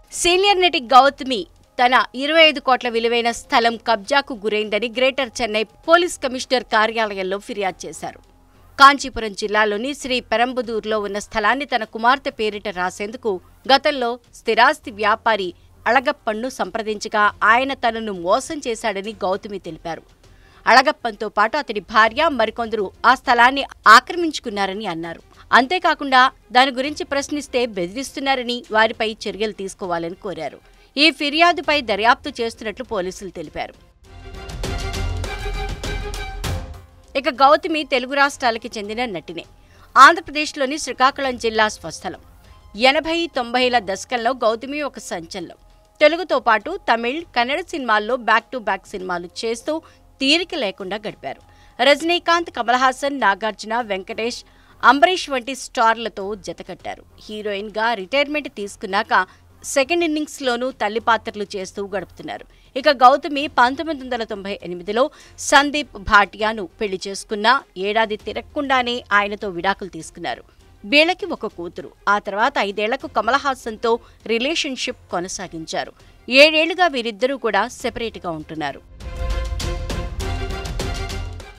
senior నటి గౌతమి తన ఇరవై ఐదు కోట్ల విలువైన స్థలం కబ్జాకు గురైందని గ్రేటర్ చెన్నై పోలీస్ కమిషనర్ కార్యాలయంలో ఫిర్యాదు చేశారు కాంచీపురం జిల్లాలోని శ్రీ పెరంబుదూర్లో ఉన్న స్థలాన్ని తన కుమార్తె పేరిట రాసేందుకు గతంలో స్థిరాస్తి వ్యాపారి అళగప్పన్ను సంప్రదించగా ఆయన తనను మోసం చేశాడని గౌతమి తెలిపారు అళగప్పన్తో పాటు అతడి భార్య మరికొందరు ఆ స్థలాన్ని ఆక్రమించుకున్నారని అన్నారు అంతేకాకుండా దాని గురించి ప్రశ్నిస్తే బెదిరిస్తున్నారని వారిపై చర్యలు తీసుకోవాలని కోరారు ఈ ఫిర్యాదుపై దర్యాప్తు చేస్తున్నట్లు పోలీసులు తెలిపారు ఇక గౌతమి తెలుగు రాష్ట్రాలకి చెందిన నటినే ఆంధ్రప్రదేశ్లోని శ్రీకాకుళం జిల్లా స్వస్థలం ఎనభై తొంభైల దశకంలో గౌతమి ఒక సంచలనం తెలుగుతో పాటు తమిళ్ కన్నడ సినిమాల్లో బ్యాక్ టు బ్యాక్ సినిమాలు చేస్తూ తీరిక లేకుండా గడిపారు రజనీకాంత్ కమల్ హాసన్ నాగార్జున వెంకటేష్ అంబరీష్ వంటి స్టార్లతో జతకట్టారు హీరోయిన్ గా రిటైర్మెంట్ తీసుకున్నాక సెకండ్ ఇన్నింగ్స్ లోనూ తల్లి పాత్రలు చేస్తూ గడుపుతున్నారు ఇక గౌతమి పంతొమ్మిది వందల తొంభై ఎనిమిదిలో సందీప్ భాటియాను పెళ్లి చేసుకున్న ఏడాది తిరగకుండానే ఆయనతో విడాకులు తీసుకున్నారు వీళ్ళకి ఒక కూతురు ఆ తర్వాత ఐదేళ్లకు కమల్ హాసన్తో రిలేషన్షిప్ కొనసాగించారు ఏడేళ్లుగా వీరిద్దరూ కూడా సెపరేట్గా ఉంటున్నారు